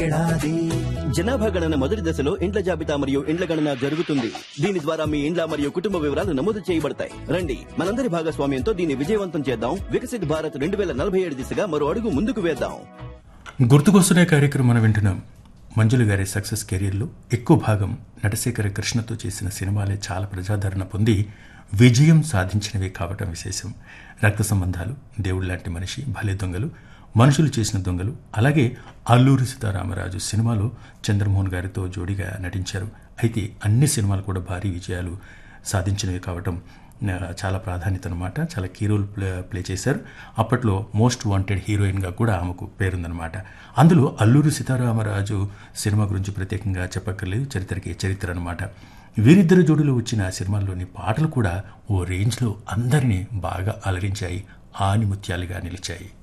జనాభా గణన మొదటి దశలో ఇండ్ల జాబితా మరియు ఇండ్ల గణన జరుగుతుంది దీని ద్వారా మీ ఇండ్ల మరియు కుటుంబ వివరాలు నమోదు చేయబడతాయి రండి మనందరి భాగస్వామ్యంతో దీన్ని విజయవంతం చేద్దాం వికసిత్ భారత్ రెండు వేల నలభై ఏడు దిశగా మరో అడుగు ముందుకు వేద్దాం గుర్తుకొస్తున్న కార్యక్రమం మనం వింటున్నాం మంజుల గారి సక్సెస్ కెరీర్లో ఎక్కువ భాగం నటశేఖర కృష్ణతో చేసిన సినిమాలే చాలా ప్రజాదరణ పొంది విజయం సాధించినవి కావటం విశేషం రక్త సంబంధాలు దేవుడు లాంటి మనిషి భలే దొంగలు మనుషులు చేసిన దొంగలు అలాగే అల్లూరి సీతారామరాజు సినిమాలో చంద్రమోహన్ గారితో జోడీగా నటించారు అయితే అన్ని సినిమాలు కూడా భారీ విజయాలు సాధించినవి కావటం ఆ, చాలా ప్రాధాన్యత అనమాట చాలా కీ రోల్ ప్లే ప్లే చేశారు అప్పట్లో మోస్ట్ వాంటెడ్ హీరోయిన్గా కూడా ఆమెకు పేరుందనమాట అందులో అల్లూరి సీతారామరాజు సినిమా గురించి ప్రత్యేకంగా చెప్పక్కర్లేదు చరిత్రకి చరిత్ర అనమాట వీరిద్దరు జోడిలో వచ్చిన ఆ సినిమాల్లోని పాటలు కూడా ఓ రేంజ్లో అందరినీ బాగా అలరించాయి ఆనిముత్యాలుగా నిలిచాయి